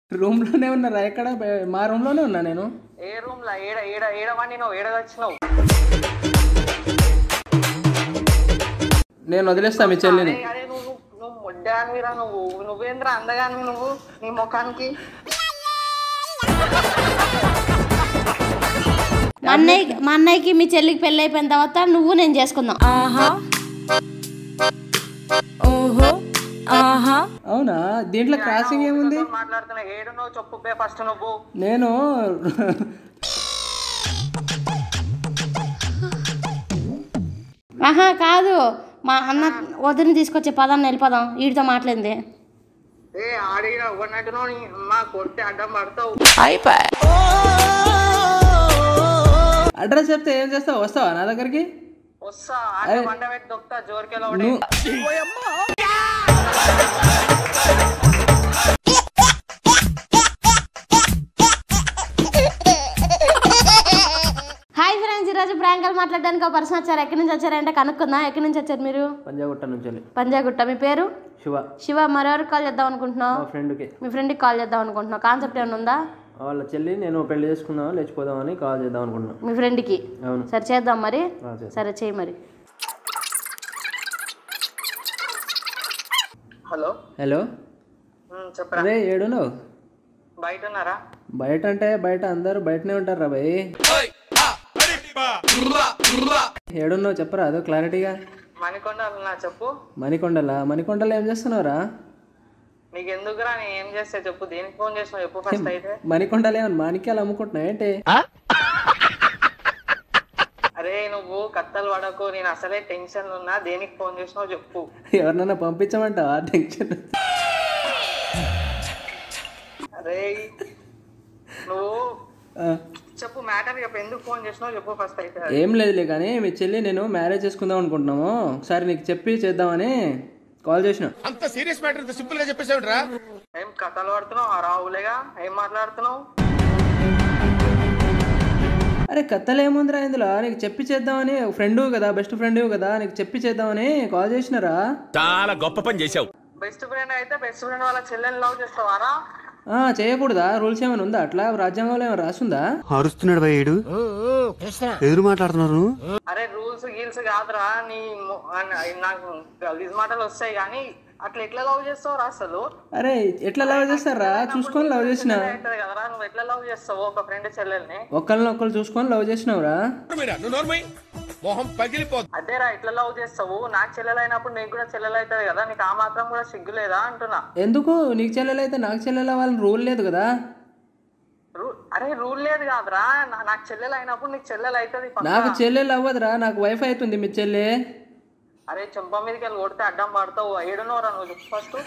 Room లోనే ఉన్నారా ఎక్కడ బయ- మా రూమ్ లోనే ఉన్నా నేను ఏ రూమ్ లా ఏడ ఏడ ఏడవని నువ్వు ఏడ వచ్చినావు నేను వదిలేస్తా మీ చెల్లిని అరే అరే నువ్వు నువ్వు మొడ్డానివిరా నువ్వు నువ్వేంద్రా అందగానివి నువ్వు నీ ముఖానికి మా అన్నయ్య మా అన్నయ్యకి మీ చెల్లికి పెళ్ళి అయిపోయిన తర్వాత నువ్వు నేను చేసుకుందాం అవునా దీంట్లో క్రాసింగ్ ఏముంది మాట్లాడుతున్నా ఏడు నువ్వు చెప్పు బే ఫస్ట్ నువ్వు నేను ఆహా కాదు మా అన్న వదిన తీసుకొచ్చే పదాన్ని వెళ్ళిపోదాం వీడితో మాట్లాడింది ఏ ఆడిన ఉన్నట్టున్నావు నీ అమ్మ కొట్టి అడ్డం పడతావు అడ్రస్ చెప్తే ఏం చేస్తావు వస్తావా నా దగ్గరికి వస్తా ఆడ వండ పెట్టి దొక్కుతా జోరికెళ్ళ ఒకటి నువ్వు హాయ్ ఫ్రెండ్స్ ఈరోజు ప్రాంకాలు మాట్లాడడానికి ఒక పర్సన్ వచ్చారు ఎక్కడి నుంచి వచ్చారంటే కనుక్కుందాం ఎక్కడి నుంచి వచ్చారు మీరు పంజాగుట్ట నుంచి వెళ్ళి పంజాగుట్ట మీ పేరు శివ శివ మరెవరికి కాల్ చేద్దాం అనుకుంటున్నావు మా ఫ్రెండ్కి మీ ఫ్రెండ్కి కాల్ చేద్దాం అనుకుంటున్నావు కాన్సెప్ట్ ఏమైనా ఉందా వాళ్ళ చెల్లి నేను పెళ్లి చేసుకుందాం లేచిపోదామని కాల్ చేద్దాం అనుకుంటున్నాను మీ ఫ్రెండ్కి అవును సరే చేద్దాం మరి ఆ, చేద్దాం. సరే చేయి మరి హలో హలో ఉమ్, చెప్పరా అదే ఏడున్నావు బయట ఉన్నారా బయట అంటే బయట అందరూ బయటనే ఉంటారు రా భయ్ ఏడున్నావు చెప్పరా అదో క్లారిటీగా మణికొండ నా చెప్పు మణికొండలా మణికొండలో ఏం చేస్తున్నావురా నీకు ఎందుకురా నేను ఏం చేస్తే చెప్పు దేనికి ఫోన్ చేసినావు చెప్పు ఫస్ట్ అయితే మణికొండలో ఏమన్నా మాణిక్యాలు అమ్ముకుంటున్నావు ఏంటి అరే నువ్వు కత్తలు పడకు నేను అసలే టెన్షన్ ఉన్నా దేనికి ఫోన్ చేసినావు చెప్పు ఎవరినైనా పంపించమంటావా టెన్షన్ అరే నువ్వు ఆ, చెప్పు మ్యాటర్ చెప్పు ఎందుకు ఫోన్ చేసినావు చెప్పు ఫస్ట్ అయితే ఏం లేదులే కానీ మీ చెల్లి నేను మ్యారేజ్ చేసుకుందాం అనుకుంటున్నాము ఒకసారి నీకు చెప్పి చేద్దామని కాల్ చేసిన అంత సీరియస్ మ్యాటర్ ఇంత సింపుల్ గా చెప్పేసావుట్రా ఏం కథలు పడుతున్నావు ఆ రావులేగా ఏం మాట్లాడుతున్నావు అరే కథలు ఏముందిరా ఇందులో నీకు చెప్పి చేద్దామని ఫ్రెండ్ కదా బెస్ట్ ఫ్రెండ్ కదా నీకు చెప్పి చేద్దామని కాల్ చేసినారా చాలా గొప్ప పని చేశావు బెస్ట్ ఫ్రెండ్ అయితే బెస్ట్ ఫ్రెండ్ వాళ్ళ చెల్లెని లవ్ చేస్తావారా ఆ, చేయకూడదా రూల్స్ ఏమైనా ఉందా అట్లా రాజ్యాంగంలో ఏమైనా రాసుందా అరుస్తున్నాడు భయ్యుడు ఎదురు మాట్లాడుతున్నారు అరే రూల్స్ గీల్స్ కాదురా నీ మొ- అన్న- నాకు గలీజ్ మాటలు వస్తాయి కానీ అట్లా ఎట్లా లవ్ చేస్తావు రా అసలు అరే ఎట్లా లవ్ చేస్తారా చూసుకొని లవ్ చేసిన అవుతుంది కదరా నువ్వు ఎట్లా లవ్ చేస్తావు ఒక ఫ్రెండ్ చెల్లెల్ని ఒకళ్ళని ఒకళ్ళు చూసుకొని లవ్ చేసినావురా నువ్వు నోర్మై మొహం పగిలిపోతుంది అదేరా ఎట్లా లవ్ చేస్తావు నాకు చెల్లెలు అయినప్పుడు నీకు కూడా చెల్లెలు అవుతుంది కదా నీకు ఆ మాత్రం కూడా సిగ్గు లేదా అంటున్నా ఎందుకు నీకు చెల్లెలు అయితే నాకు చెల్లెలు అవ్వాలని రూల్ లేదు కదా రూ- అరే రూల్ లేదు కాదురా నా- నాకు చెల్లెలు అయినప్పుడు నీకు చెల్లెలు అవుతుంది పక్కా. నాకు చెల్లెలు అవ్వదురా నాకు వైఫ్ అవుతుంది మీ చెల్లి అరే చెంప మీదకి వెళ్ళి కొడితే అడ్డం పడతావు ఏడున్నోరా నువ్వు చెప్పు ఫస్ట్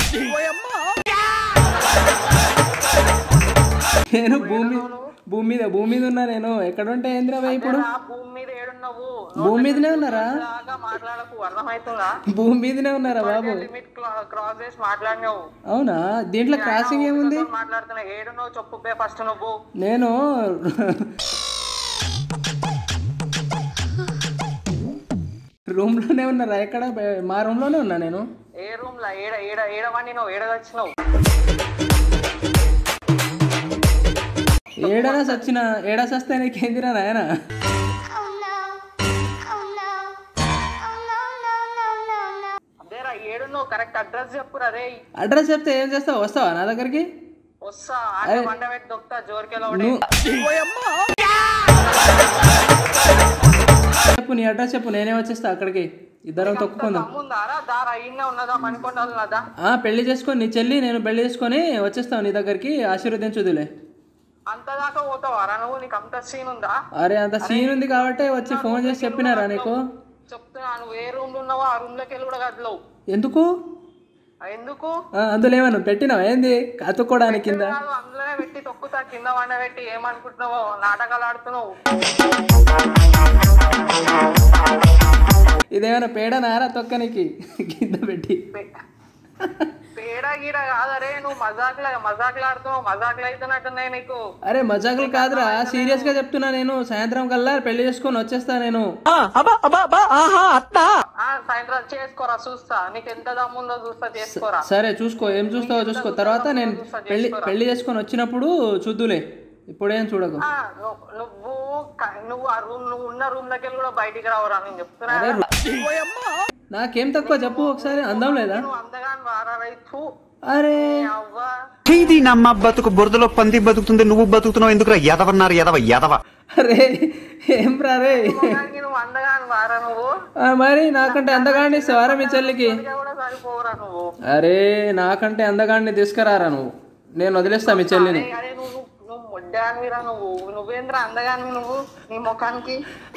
నేను భూమి భూమి మీద భూమి మీద ఉన్నా నేను ఎక్కడ ఉంటే ఏందిరా భయ్ ఇప్పుడు ఆ భూమి మీద ఏడున్నావు భూమి మీదనే ఉన్నారా బాగా మాట్లాడకు అర్థమవుతుందా భూమి మీదనే ఉన్నారా బాబు లిమిట్ క్రాస్ చేసి మాట్లాడినావు అవునా దీంట్లో క్రాసింగ్ ఏముంది మాట్లాడుతున్నా ఏడున్నావు చెప్పు బే ఫస్ట్ నువ్వు నేను రూమ్ లోనే ఉన్నారా ఎక్కడ బయ- మా రూమ్ లోనే ఉన్నా నేను ఏ రూమ్ లా ఏడ ఏడ ఏడవని నువ్వు ఏడ వచ్చినావు ఏడనా సచ్చిన ఏడా సస్తే నీకేందిరా నాయన అదేరా ఏడున్నావు కరెక్ట్ అడ్రస్ చెప్పురా రే అడ్రస్ చెప్తే ఏం చేస్తావు వస్తావా నా దగ్గరికి వస్తా ఆడ వండ పెట్టి దొక్కుతా జోరికెళ్ళ ఒకటి చెప్పు నీ అడ్రస్ చెప్పు నేనే వచ్చేస్తా అక్కడికి ఇద్దరం తొక్కుకుందాం తమ్ముందారా దారా ఇన్నే ఉన్నదా మణికొండలదా ఆ పెళ్లి చేసుకొని నీ చెల్లి నేను పెళ్లి చేసుకొని వచ్చేస్తావు నీ దగ్గరికి ఆశీర్వదించుదులే అంత దాకా పోతావారా నువ్వు నీకు అంత సీన్ ఉందా అరే అంత సీన్ ఉంది కాబట్టి వచ్చి ఫోన్ చేసి చెప్పినారా నీకు చెప్తున్నా నువ్వు ఏ రూమ్ లో ఉన్నావో ఆ రూమ్ లోకి వెళ్ళి కూడా కదలవు ఎందుకు ఎందుకు ఆ, అందులో ఏమన్నా పెట్టినావా ఏంది అతుక్కోవడానికి కింద కాదు అందులోనే పెట్టి తొక్కుతా కింద వండ పెట్టి ఏమనుకుంటున్నావో నాటకాలు ఆడుతున్నావు ఇదేమైనా పేడ నారా తొక్కనికి కింద పెట్టి పేడ గీడ కాదరే నువ్వు మజాకులు మజాకులు ఆడుతున్నావు మజాకులు అవుతున్నట్టున్నాయి నీకు అరే మజాకులు కాదురా సీరియస్ గా చెప్తున్నా నేను సాయంత్రం కల్లా పెళ్లి చేసుకొని వచ్చేస్తా నేను ఆ సాయంత్రం చేసుకోరా చూస్తా నీకు ఎంత దమ్ముందో చూస్తా చేసుకోరా సరే చూసుకో ఏం చూస్తావో చూసుకో తర్వాత నేను పెళ్లి పెళ్లి చేసుకొని వచ్చినప్పుడు చూద్దులే ఇప్పుడేం చూడకు ఆ, నువ్వు నువ్వు క- నువ్వు ఆ రూమ్ నువ్వు ఉన్న రూమ్ దగ్గర కూడా బయటికి రావురా నేను చెప్తున్నా అరే నాకేం తక్కువ చెప్పు ఒకసారి అందం లేదా నువ్వు అందగాని వారా రైతు అరే అవ్వ ఇది నమ్మ బతుకు బురదలో పంది బతుకుతుంది నువ్వు బతుకుతున్నావు ఎందుకురా ఎదవన్నారు ఎదవ ఎదవ అరే ఏం రా రే మొగానికి నువ్వు అందగాని వారా నువ్వు ఆ, మరి నాకంటే అందగాడిని ఇస్తావారా మీ చెల్లికి ఇంకా కూడా సరిపోవురా నువ్వు అరే నాకంటే అందగాడిని తీసుకురారా నువ్వు నేను వదిలేస్తా మీ చెల్లిని అరే నువ్వు నువ్వు మొడ్డానివిరా నువ్వు నువ్వేంద్రా అందగానివి నువ్వు నీ ముఖానికి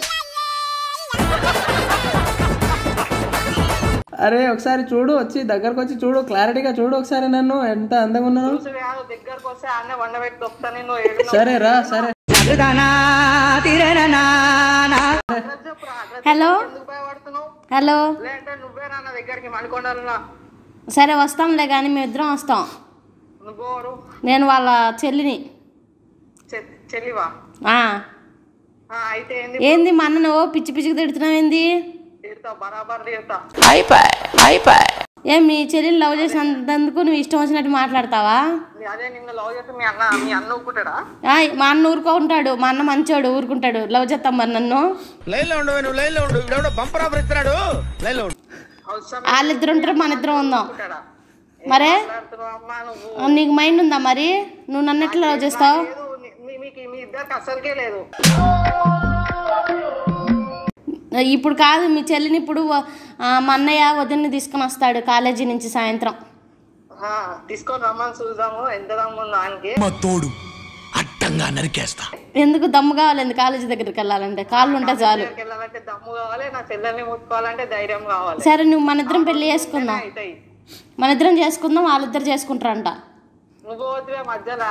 అరే ఒకసారి చూడు వచ్చి దగ్గరకు వచ్చి చూడు క్లారిటీగా చూడు ఒకసారి నన్ను ఎంత అందంగా ఉన్నాను చూసి కాదు దగ్గరకు వస్తే ఆడనే వండబెట్టి వస్తా నేను ఏడు సరే రా సరే చెప్పురా అడ్రస్ హలో ఎందుకు భయపడుతున్నావు హలో లేదంటే నువ్వేనా నా దగ్గరికి మణికొండలున్నా సరే వస్తాంలే కానీ మేము ఇద్దరం వస్తాం నువ్వెవరు నేను వాళ్ళ చెల్లిని చె- చెల్లివా ఆ. ఆ, అయితే ఏంది ఏంది మా అన్న నువ్వు పిచ్చి పిచ్చికి తిడుతున్నావు ఏంది తీరుతా బరాబర్ తీరుతా ఏ మీ చెల్లిని లవ్ చేసినందుకు నువ్వు ఇష్టం వచ్చినట్టు మాట్లాడతావా నీ- అదే నిన్ను లవ్ చేస్తే మీ అన్న మీ అన్న ఒప్పుకుంటాడా ఆ, మా అన్న ఊరుకుంటాడు మా అన్న మంచోడు ఊరుకుంటాడు లవ్ చేస్తాం మరి నన్ను లైన్ లో ఉండు నువ్వు లైన్ లో ఉండు ఇవిడెవడో బంపర్ ఆఫర్ ఇస్తున్నాడు లైన్ లో ఉండు అవసరం వాళ్ళిద్దరు ఉంటారు మన ఇద్దరం ఉందాం ఒప్పుకుంటాడా మరే మాట్లాడుతున్నావు అమ్మా నువ్వు నీకు మైండ్ ఉందా మరి నువ్వు నన్ను ఎట్లా లవ్ చేస్తావు లేదు నీ- మీ- మీకు మీ ఇద్దరికి అసలుకే లేదు ఇప్పుడు కాదు మీ చెల్లిని ఇప్పుడు ఆ, మా అన్నయ్య వదిన్ని తీసుకుని వస్తాడు కాలేజీ నుంచి సాయంత్రం ఆ, తీసుకొని రమ్మని చూద్దాము ఎంత దమ్ముందో ఆయనకి తోడు అడ్డంగా నరికేస్తా ఎందుకు దమ్ము కావాలి ఎందుకు కాలేజీ దగ్గరికి వెళ్ళాలంటే కాళ్ళు ఉంటే చాలు దగ్గరికి వెళ్ళాలంటే దమ్ము కావాలి నా చెల్లెల్ని ముట్టుకోవాలంటే ధైర్యం కావాలి సరే నువ్వు మన ఇద్దరం పెళ్లి చేసుకుందాం అవుతాయి మన ఇద్దరం చేసుకుందాం వాళ్ళిద్దరు చేసుకుంటారంట నువ్వు వద్దువే మధ్యలో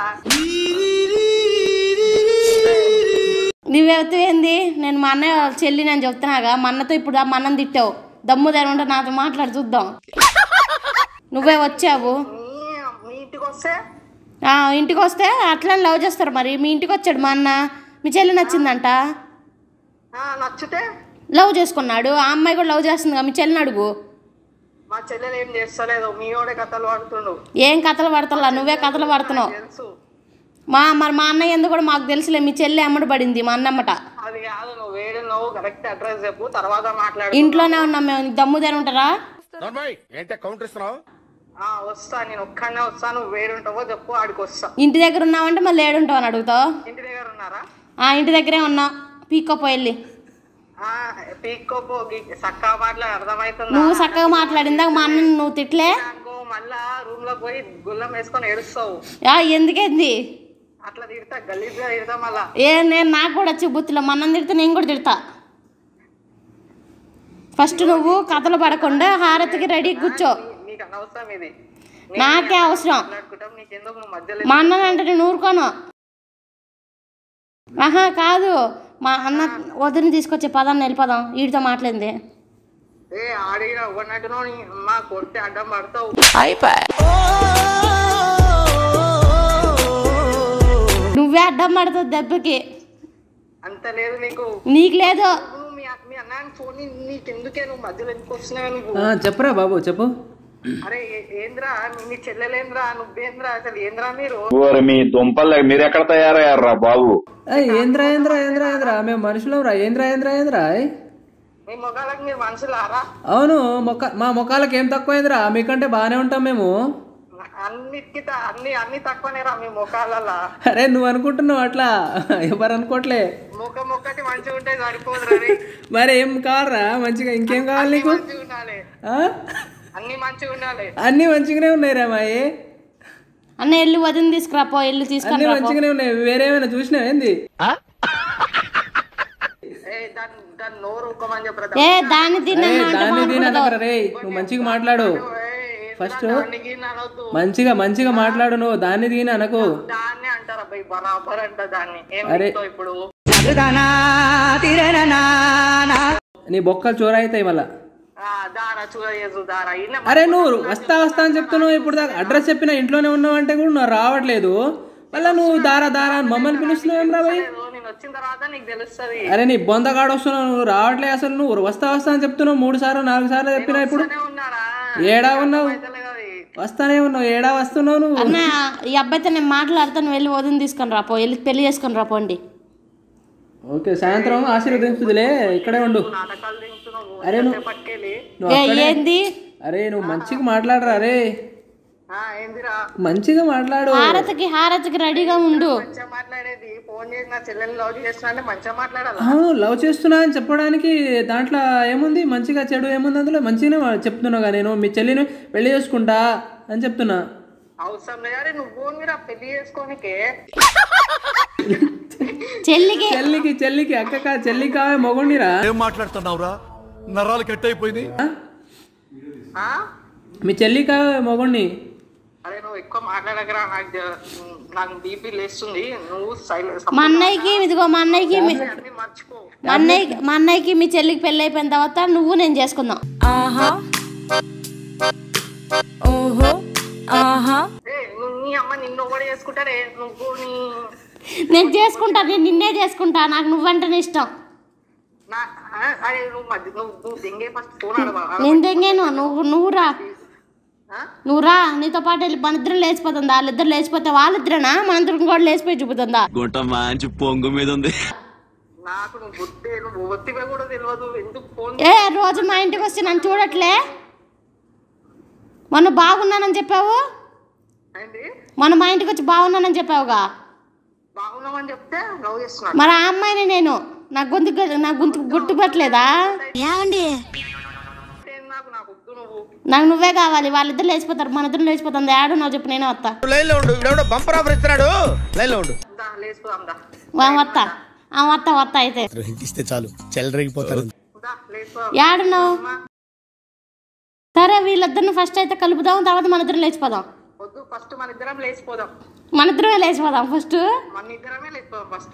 నువ్వెవతే ఏంది నేను మా అన్నయ్య వాళ్ళ చెల్లిని అని చెప్తున్నాగా మా అన్నతో ఇప్పుడు మా అన్నం తిట్టావు దమ్ము ధర ఉంటే నాతో మాట్లాడి చూద్దాం నువ్వే వచ్చావు మీ- మీ ఇంటికి వస్తే ఆ, ఇంటికి వస్తే అట్లనే లవ్ చేస్తారు మరి మీ ఇంటికి వచ్చాడు మా అన్న మీ చెల్లి నచ్చిందంట ఆ, నచ్చితే లవ్ చేసుకున్నాడు ఆ అమ్మాయి కూడా లవ్ చేస్తుంది మీ చెల్లిని అడుగు మా చెల్లెలు ఏం చేస్తలేదు మీ ఓడే కథలు పడుతుండు ఏం కథలు పడతలా నువ్వే కథలు పడుతున్నావు తెలుసు మా మరి మా అన్నయ్య ఎందుకు కూడా మాకు తెలుసులే మీ చెల్లి అమ్మడి పడింది మా అన్నమ్మట అది కాదు నువ్వు వేడు నువ్వు కరెక్ట్ అడ్రస్ చెప్పు తర్వాత మాట్లాడు ఇంట్లోనే ఉన్నాం మేము నీకు దమ్ము ధర ఉంటారా నార్మల్ ఏంటే కౌంటర్ ఇస్తున్నావు ఆ, వస్తా నేను ఒక్కడనే వస్తా నువ్వు వేడుంటావో చెప్పు ఆడికి వస్తా ఇంటి దగ్గర ఉన్నావంటే మళ్ళీ ఏడుంటావు అని అడుగుతావు ఇంటి దగ్గర ఉన్నారా ఆ ఇంటి దగ్గరే ఉన్నాం పీక్కోపో వెళ్ళి ఆ, పీక్కోపో సక్కా మాటలు అర్థమవుతుందా నువ్వు చక్కగా మాట్లాడిందాక మా అన్న నువ్వు తిట్లే అనుకో మళ్ళా రూమ్ లో పోయి గుల్లం వేసుకొని ఏడుస్తావు యా ఎందుకేంది అట్లా తిడతా గలీజ్ గా తిడతా మళ్ళా ఏ నేను నాకు కూడా వచ్చి బుత్తిలో మా అన్నం తిడితే నేను కూడా తిడతా ఫస్ట్ నువ్వు కథలు పడకుండా హారతికి రెడీ కూర్చో నీ- నీకు అనవసరం ఇది నాకే అవసరం మాట్లాడుకుంటాం నీకెందుకు నువ్వు మధ్యలో మా అన్న అంటే నేను ఊరుకోను ఆహా కాదు మా అన్న వదిన తీసుకొచ్చే పదాన్ని వెళ్ళిపోదాం వీడితో మాట్లాడింది ఏ ఆడిన ఉన్నట్టునో మా కొడితే అడ్డం పడతావు నువ్వే అడ్డం పడుతుంది దెబ్బకి అంత లేదు నీకు నీకు లేదు నువ్వు మీ అ- మీ అన్నాన్ని ఫోన్ నీకెందుకే నువ్వు మధ్యలో ఎందుకు వస్తున్నావు నువ్వు ఆ, చెప్పురా బాబు చెప్పు అరే ఏ- ఏంద్రా నీ- నీ చెల్లెలేంద్రా నువ్వేంద్రా అసలు ఏంద్రా మీరు ఓరి మీ దుంపలు మీరెక్కడ తయారయ్యారా బాబు ఏయ్, ఏంద్రా ఏంద్రా ఏంద్రా ఏంద్రా మేము మనుషులం రా ఏంద్రా ఏంద్రా ఏంద్రా ఏయ్. మీ మొగాలకు మీరు మనుషులారా అవును మొక్క మా మొక్కలకి ఏం తక్కువైందిరా మీకంటే బాగానే ఉంటాం మేము అన్నిటికి త- అన్ని అన్ని తక్కువనే రా మీ ముఖాలల్లా అరే నువ్వు అనుకుంటున్నావు అట్లా ఎవరు అనుకోవట్లే ముఖం ఒక్కటి మంచిగా ఉంటే సరిపోదురా రే. మరి ఏం కావాలరా మంచిగా ఇంకేం కావాలి నీకు మంచిగా ఉండాలి ఆ? అన్ని మంచిగా ఉండాలి అన్నీ మంచిగానే ఉన్నాయి రా మాయి అన్న వెళ్ళి వదిన తీసుకురాపో వెళ్ళి తీసుకొని అన్నీ రాపో మంచిగానే ఉన్నాయి వేరేమైనా చూసినావు ఏంది ఏ దాన్ని దాన్ని నోరు ఉక్కమని చెప్పరా ఏ దాన్ని తిన్నా ఏయ్, దాన్ని దీని అనకరా రే నువ్వు మంచిగా మాట్లాడు ఫస్ట్ దానికి అనొద్దు మంచిగా మంచిగా మాట్లాడు నువ్వు దాన్ని దీని అనకు దాన్ని అంటారు అబ్బాయి బరాబర్ అంట దాన్ని ఏం అరే. చెప్తావు ఇప్పుడు నీ బొక్కలు చోర అవుతాయి మళ్ళా ఆ, దారా చూడలేదు దారా ఇన్న అరే నువ్వు వస్తా వస్తా అని చెప్తున్నావు ఇప్పుడు దాకా అడ్రస్ చెప్పిన ఇంట్లోనే ఉన్నావు అంటే కూడా నువ్వు రావట్లేదు మళ్ళీ నువ్వు దారా దారా అని మమ్మల్ని పిలుస్తున్నావు ఏం రా భయ్ నేను వచ్చిన తర్వాత నీకు తెలుస్తుంది అరే నీ బొందగాడు వస్తున్నావు నువ్వు రావట్లే అసలు నువ్వు వస్తా వస్తా అని చెప్తున్నావు మూడు సార్లు నాలుగు సార్లు చెప్పినా ఇప్పుడు ఉన్నాడా ఏడా ఉన్నావు అయితలేదు అది. వస్తానే ఉన్నావు ఏడా వస్తున్నావు నువ్వు అన్న ఈ అబ్బాయితో నేను మాట్లాడతాను వెళ్ళి వదిన తీసుకొని రాపో వెళ్ళి పెళ్లి చేసుకొని రాపోండి ఓకే సాయంత్రం ఆశీర్వదించుదిలే ఇక్కడే ఉండు నాటకాలు దించుతున్నావు అరే నువ్వు పట్టుకెళ్ళి నువ్వు ఏ అక్కడే- ఏంది అరే నువ్వు మంచిగా మాట్లాడరా అరే ఆ, ఏందిరా మంచిగా మాట్లాడు హారతికి హారతికి రెడీగా ఉండు మంచిగా మాట్లాడేది ఫోన్ చేసి నా చెల్లెల్ని లవ్ చేస్తున్నా అంటే మంచిగా మాట్లాడాలా అవును లవ్ చేస్తున్నా అని చెప్పడానికి దాంట్లో ఏముంది మంచిగా చెడు ఏముంది అందులో మంచిగానే మా- చెప్తున్నాగా నేను మీ చెల్లిని పెళ్లి చేసుకుంటా అని చెప్తున్నా అవసరం లేదు అరే నువ్వు ఫోన్ మీద పెళ్లి చేసుకోనికే చెల్లికి చెల్లికి చెల్లికి అక్కక చెల్లికి కావే మొగుండిరా ఏం మాట్లాడుతున్నావురా నరాలు కట్ అయిపోయింది ఆ? మీ చెల్లికి కావే మొగుండి అరే నువ్వు ఎక్కువ మాట్లాడకరా నాకు జ- నాకు బీపీ లేస్తుంది నువ్వు సైలెంట్ మా అన్నయ్యకి ఇదిగో మా అన్నయ్యకి మీ- అన్ని మర్చిపో మా అన్నయ్యకి మా అన్నయ్యకి మీ చెల్లికి పెళ్ళి అయిపోయిన తర్వాత నువ్వు నేను చేసుకుందాం ఏ నువ్వు నీ అమ్మ నిన్ను ఒకటి చేసుకుంటారే నువ్వు నీ నేను చేసుకుంటా నేను నిన్నే చేసుకుంటా నాకు నువ్వంటేనే ఇష్టం నా ఆ, అరే నువ్వు మధ్య నువ్వు నువ్వు దెంగే ఫస్ట్ ఫోన్ ఆడవా నేను తెంగాను నువ్వు నువ్వు రా నువ్వు రా నీతో పాటు వెళ్ళి మన ఇద్దరం లేచిపోతుందా వాళ్ళిద్దరు లేచిపోతే వాళ్ళిద్దరేనా మన ఇద్దరం కూడా లేచిపోయి చూపుతుందా గుంట మంచి పొంగు మీద ఉంది నాకు నువ్వు బుద్ధి నువ్వు ఒత్తివే కూడా తెలియదు ఎందుకు ఫోన్ ఏ రోజు మా ఇంటికి వచ్చి నన్ను చూడట్లే మొన్న బాగున్నానని చెప్పావు అయింది మొన్న మా ఇంటికి వచ్చి బాగున్నానని చెప్పావుగా బాగున్నామని చెప్తే లవ్ చేస్తున్నాడు మరి ఆ అమ్మాయిని నేను నా గొంతు నా గొంతు గుర్తుపట్టలేదా ఏమండి ఏం నాకు నాకు వద్దు నువ్వు నాకు నువ్వే కావాలి వాళ్ళిద్దరు లేచిపోతారు మన ఇద్దరు లేచిపోతుంది ఆడు నువ్వు చెప్పు నేనే వస్తా లైన్ లో ఉండు ఇవిడెవడో బంపర్ ఆఫర్ ఇస్తున్నాడు లైన్ లో ఉండు దా లేచిపోదాం దా వా, వస్తా ఆ, వస్తా వస్తా అయితే ఇస్తే చాలు చెల్లరగిపోతారు దా లేచిపోదాం యాడున్నావు సరే వీళ్ళిద్దరిని ఫస్ట్ అయితే కలుపుదాం తర్వాత మన ఇద్దరం లేచిపోదాం వద్దు ఫస్ట్ మన ఇద్దరం లేచిపోదాం మన ఇద్దరమే లేచిపోదాం ఫస్ట్ మన ఇద్దరమే లేచిపోదాం ఫస్ట్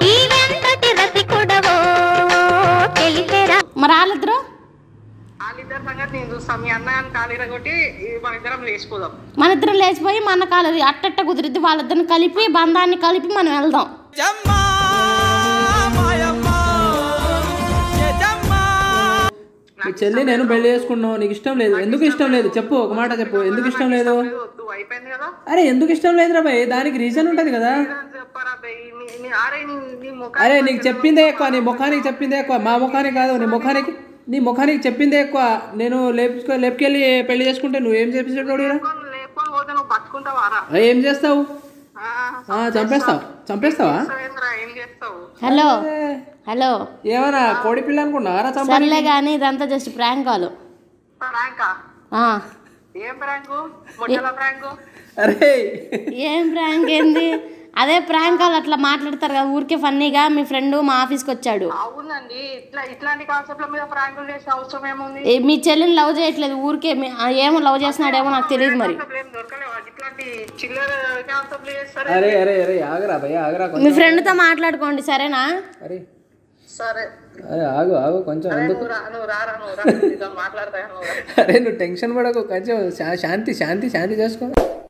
మరి వాళ్ళిద్దరు వాళ్ళిద్దరి సంగతి నేను చూస్తాం మీ అన్నయ్యని ఖాళీ కొట్టి మన ఇద్దరం లేచిపోదాం మన ఇద్దరం లేచిపోయి మన కాలు అట్టట్ట కుదిరిద్ది వాళ్ళిద్దరిని కలిపి బంధాన్ని కలిపి మనం వెళ్దాం మీ చెల్లి నేను పెళ్లి చేసుకున్నావు నీకు ఇష్టం లేదు ఎందుకు ఇష్టం లేదు చెప్పు ఒక మాట చెప్పు ఎందుకు ఇష్టం లేదు లేదు, వద్దు అయిపోయింది కదా అరే ఎందుకు ఇష్టం లేదురా భయ్ దానికి రీజన్ ఉంటది కదా ఏదని చెప్పరా బే నీ- నీ- అరే నీ నీ ముఖం అరే నీకు చెప్పిందే ఎక్కువ నీ ముఖానికి చెప్పిందే ఎక్కువ మా ముఖానికి కాదు నీ ముఖానికి నీ ముఖానికి చెప్పిందే ఎక్కువ నేను లేపుకో లేపుకెళ్ళి పెళ్లి చేసుకుంటే నువ్వేం చేపించాడు లేకపోతే పోతే నువ్వు బతుకుంటావారా ఏం చేస్తావు ఆ, ఆ, చంపేస్తావు చంపేస్తావా ఏంద్రా, ఏం చేస్తావు హలో హలో ఏమన్నా కోడి పిల్ల అనుకున్నారా చంప సర్లే కానీ ఇదంతా జస్ట్ ప్రాంక్ కాల్ ప్రాంకా ఆ. ఏం ప్రాంకు ముట్టల ప్రాంకు అరే ఏం ప్రాంక్ ఏంది అదే ప్రాంక్ కాల్ అట్లా మాట్లాడతారు కదా ఊరికే ఫన్నీగా మీ ఫ్రెండ్ మా ఆఫీస్కి వచ్చాడు అవునండి ఇట్లా ఇట్లాంటి కాన్సెప్ట్ల మీద ప్రాంకులు చేసే అవసరం ఏముంది ఏ, మీ చెల్లిని లవ్ చేయట్లేదు ఊరికే మీ- ఆ, ఏమో లవ్ చేస్తున్నాడేమో నాకు తెలియదు మరి కాన్సెప్ట్లు ఏం దొరకలేవా ఇట్లాంటి చిల్లర కాన్సెప్ట్లు చేస్తారు అరే అరే అరే ఆగరా భయ్య ఆగరా మీ కొంచెం ఫ్రెండ్తో మాట్లాడుకోండి సరేనా అరే సరే అరే ఆగు ఆగు కొంచెం అరే ఎందుకు నువ్వు రా నువ్వు రారా నువ్వు రా నీతో మాట్లాడతా నువ్వు రా అరే నువ్వు టెన్షన్ పడకు కొంచెం శా- శాంతి శాంతి శాంతి చేసుకో